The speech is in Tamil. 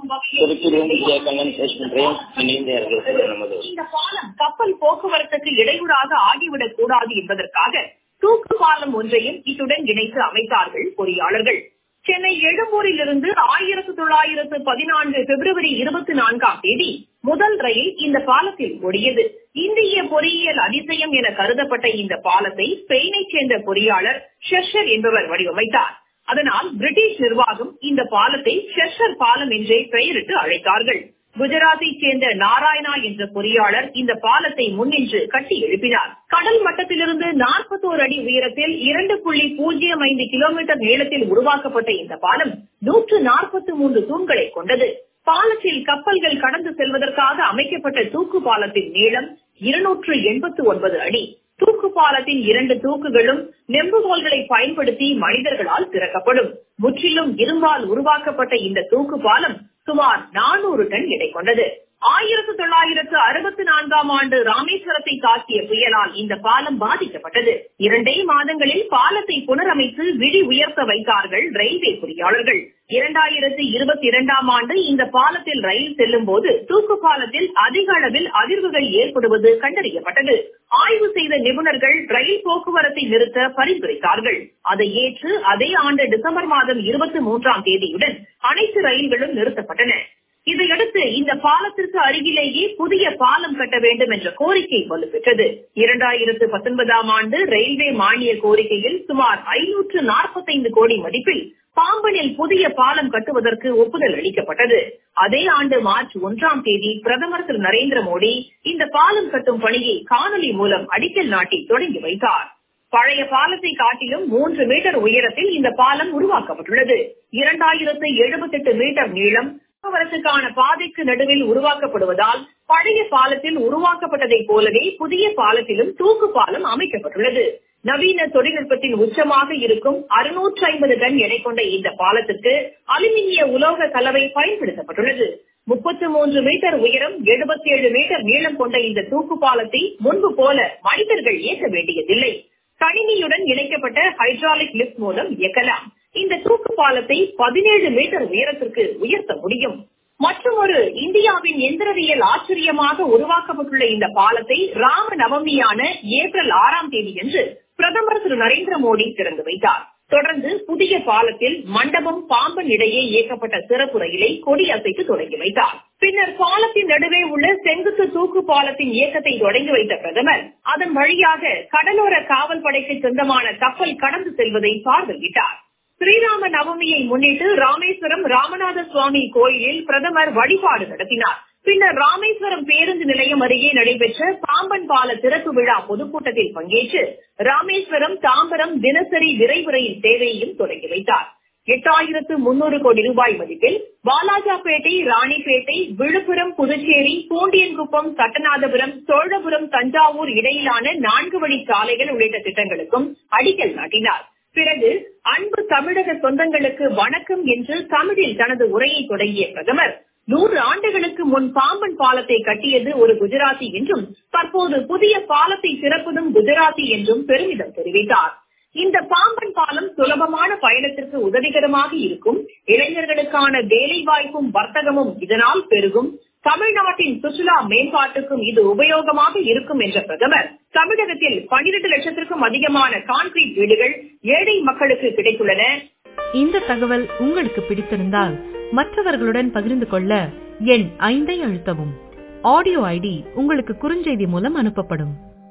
திருச்சியிலிருந்து ஜெய கண்ணன் பேச பண்றேன் இணைந்த இருக்கிறது நமது இந்த பாலம் கப்பல் போக்குவரத்துக்கு இடையூறாக ஆகிவிடக் கூடாது என்பதற்காக தூக்கு பாலம் ஒன்றையும் இத்துடன் இணைத்து அமைத்தார்கள் பொறியாளர்கள் சென்னை எழும்பூரில் இருந்து ஆயிரத்து தொள்ளாயிரத்து பதினான்கு பிப்ரவரி இருபத்தி நான்காம் தேதி முதல் ரயில் இந்த பாலத்தில் ஓடியது இந்திய பொறியியல் அதிசயம் என கருதப்பட்ட இந்த பாலத்தை ஸ்பெயினைச் சேர்ந்த பொறியாளர் ஷெஷர் என்பவர் வடிவமைத்தார் அதனால் பிரிட்டிஷ் நிர்வாகம் இந்த பாலத்தை ஷெஷர் பாலம் என்றே பெயரிட்டு அழைத்தார்கள் குஜராத்தைச் சேர்ந்த நாராயணா என்ற பொறியாளர் இந்த பாலத்தை முன்னின்று கட்டி எழுப்பினார் கடல் மட்டத்திலிருந்து நாற்பத்தோரு அடி உயரத்தில் இரண்டு புள்ளி பூஜ்ஜியம் ஐந்து கிலோமீட்டர் நீளத்தில் உருவாக்கப்பட்ட இந்த பாலம் நூற்று நாற்பத்தி மூன்று தூண்களை கொண்டது பாலத்தில் கப்பல்கள் கடந்து செல்வதற்காக அமைக்கப்பட்ட தூக்கு பாலத்தின் நீளம் இருநூற்று எண்பத்து ஒன்பது அடி தூக்கு பாலத்தின் இரண்டு தூக்குகளும் நெம்புகோல்களை பயன்படுத்தி மனிதர்களால் திறக்கப்படும் முற்றிலும் இரும்பால் உருவாக்கப்பட்ட இந்த தூக்கு பாலம் சுமார் நானூறு டன் எடை கொண்டது ஆயிரத்து தொள்ளாயிரத்து அறுபத்தி நான்காம் ஆண்டு ராமேஸ்வரத்தை தாக்கிய புயலால் இந்த பாலம் பாதிக்கப்பட்டது இரண்டே மாதங்களில் பாலத்தை புனரமைத்து விழி உயர்த்த வைத்தார்கள் ரயில்வே பொறியாளர்கள் இரண்டாயிரத்து இருபத்தி இரண்டாம் ஆண்டு இந்த பாலத்தில் ரயில் செல்லும் போது தூக்கு பாலத்தில் அதிக அளவில் அதிர்வுகள் ஏற்படுவது கண்டறியப்பட்டது ஆய்வு செய்த நிபுணர்கள் ரயில் போக்குவரத்தை நிறுத்த பரிந்துரைத்தார்கள் அதை ஏற்று அதே ஆண்டு டிசம்பர் மாதம் இருபத்தி மூன்றாம் தேதியுடன் அனைத்து ரயில்களும் நிறுத்தப்பட்டன இதையடுத்து இந்த பாலத்திற்கு அருகிலேயே புதிய பாலம் கட்ட வேண்டும் என்ற கோரிக்கை வலுப்பெற்றது இரண்டாயிரத்து பத்தொன்பதாம் ஆண்டு ரயில்வே மானிய கோரிக்கையில் சுமார் ஐநூற்று நாற்பத்தைந்து கோடி மதிப்பில் பாம்பனில் புதிய பாலம் கட்டுவதற்கு ஒப்புதல் அளிக்கப்பட்டது அதே ஆண்டு மார்ச் ஒன்றாம் தேதி பிரதமர் திரு நரேந்திர மோடி இந்த பாலம் கட்டும் பணியை காணொலி மூலம் அடிக்கல் நாட்டி தொடங்கி வைத்தார் பழைய பாலத்தை காட்டிலும் மூன்று மீட்டர் உயரத்தில் இந்த பாலம் உருவாக்கப்பட்டுள்ளது இரண்டாயிரத்து எழுபத்தி எட்டு மீட்டர் நீளம் போக்குவரத்துக்கான பாதைக்கு நடுவில் உருவாக்கப்படுவதால் பழைய பாலத்தில் உருவாக்கப்பட்டதைப் போலவே புதிய பாலத்திலும் தூக்கு பாலம் அமைக்கப்பட்டுள்ளது நவீன தொழில்நுட்பத்தின் உச்சமாக இருக்கும் அறுநூற்று ஐம்பது டன் எடை கொண்ட இந்த பாலத்திற்கு அலுமினிய உலோக கலவை பயன்படுத்தப்பட்டுள்ளது முப்பத்தி மூன்று மீட்டர் உயரம் எழுபத்தி ஏழு மீட்டர் நீளம் கொண்ட இந்த தூக்கு பாலத்தை முன்பு போல மனிதர்கள் இயக்க வேண்டியதில்லை கணினியுடன் இணைக்கப்பட்ட ஹைட்ராலிக் லிப்ட் மூலம் இயக்கலாம் இந்த தூக்கு பாலத்தை பதினேழு மீட்டர் உயரத்திற்கு உயர்த்த முடியும் மற்றும் ஒரு இந்தியாவின் எந்திரவியல் ஆச்சரியமாக உருவாக்கப்பட்டுள்ள இந்த பாலத்தை ராம நவமியான ஏப்ரல் ஆறாம் தேதி என்று பிரதமர் திரு நரேந்திர மோடி திறந்து வைத்தார் தொடர்ந்து புதிய பாலத்தில் மண்டபம் பாம்பன் இடையே இயக்கப்பட்ட சிறப்பு ரயிலை கொடியசைத்து தொடங்கி வைத்தார் பின்னர் பாலத்தின் நடுவே உள்ள செங்குத்து தூக்கு பாலத்தின் இயக்கத்தை தொடங்கி வைத்த பிரதமர் அதன் வழியாக கடலோர காவல் படைக்கு சொந்தமான கப்பல் கடந்து செல்வதை பார்வையிட்டார் ஸ்ரீராம நவமியை முன்னிட்டு ராமேஸ்வரம் ராமநாத சுவாமி கோயிலில் பிரதமர் வழிபாடு நடத்தினார் பின்னர் ராமேஸ்வரம் பேருந்து நிலையம் அருகே நடைபெற்ற பாம்பன் பால திறப்பு விழா பொதுக்கூட்டத்தில் பங்கேற்று ராமேஸ்வரம் தாம்பரம் தினசரி விரைவு ரயில் சேவையையும் தொடங்கி வைத்தார் எட்டாயிரத்து முன்னூறு கோடி ரூபாய் மதிப்பில் வாலாஜாபேட்டை ராணிப்பேட்டை விழுப்புரம் புதுச்சேரி பூண்டியன்குப்பம் சட்டநாதபுரம் சோழபுரம் தஞ்சாவூர் இடையிலான நான்கு வழி சாலைகள் உள்ளிட்ட திட்டங்களுக்கும் அடிக்கல் நாட்டினார் பிறகு அன்பு தமிழக சொந்தங்களுக்கு வணக்கம் என்று தமிழில் தனது உரையை தொடங்கிய பிரதமர் நூறு ஆண்டுகளுக்கு முன் பாம்பன் பாலத்தை கட்டியது ஒரு குஜராத்தி என்றும் தற்போது புதிய பாலத்தை திறப்பதும் குஜராத்தி என்றும் பெருமிதம் தெரிவித்தார் இந்த பாம்பன் பாலம் சுலபமான பயணத்திற்கு உதவிகரமாக இருக்கும் இளைஞர்களுக்கான வேலை வாய்ப்பும் வர்த்தகமும் இதனால் பெருகும் தமிழ்நாட்டின் சுற்றுலா மேம்பாட்டுக்கும் இது உபயோகமாக இருக்கும் என்ற பிரதமர் தமிழகத்தில் பன்னிரண்டு லட்சத்திற்கும் அதிகமான கான்கிரீட் வீடுகள் ஏழை மக்களுக்கு கிடைத்துள்ளன இந்த தகவல் உங்களுக்கு பிடித்திருந்தால் மற்றவர்களுடன் பகிர்ந்து கொள்ள எண் ஐந்தை அழுத்தவும் ஆடியோ ஐடி உங்களுக்கு குறுஞ்செய்தி மூலம் அனுப்பப்படும்